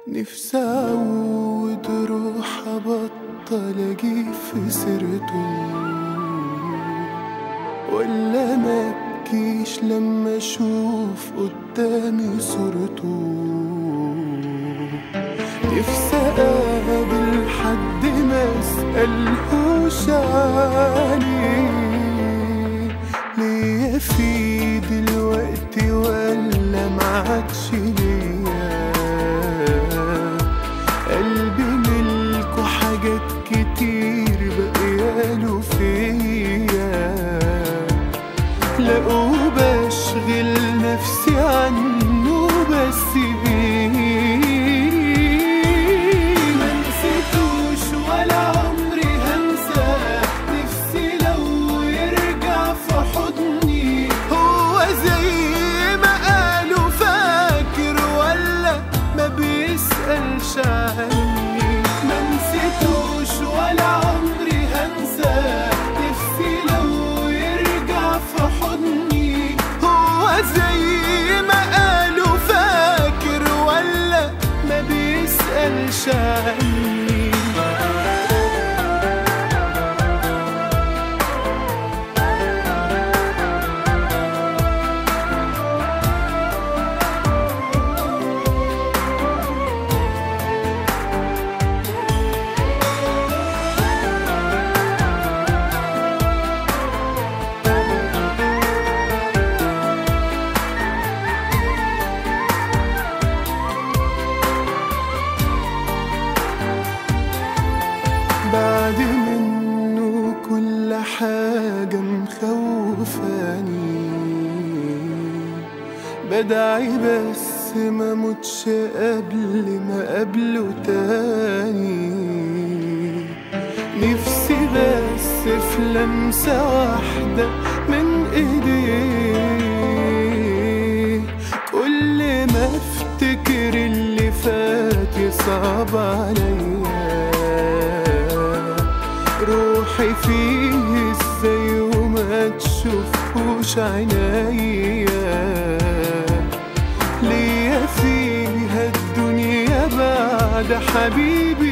نفسي أعود روح أبطل أجيب في سيرته ولا ما أبكيش لما أشوف قدامي صورته نفسي أقابل حد ما أسألهوش عليه ليا في دلوقتي ولا ما عادش ليا قلبي ملكه حاجات كتير بقياله فيا لا وبشغل نفسي عنه بس بيه ما نسيتوش ولا عمري هنساه نفسي لو يرجع في حضني هو زي ما قالوا فاكر ولا ما بيسألش عني ما نسيتوش ولا عمري هنساه نفسي لو يرجع في حضني هو زي ما قالوا فاكر ولا ما بيسألش عني بعد منه كل حاجة مخوفاني بدعي بس ما موتش قبل ما قبله تاني نفسي بس في لمسة واحدة من ايديه كل ما افتكر اللي فات يصعب عليا روحي فيه ازاي وما تشوفوش عينيا ليا فيها الدنيا بعد حبيبي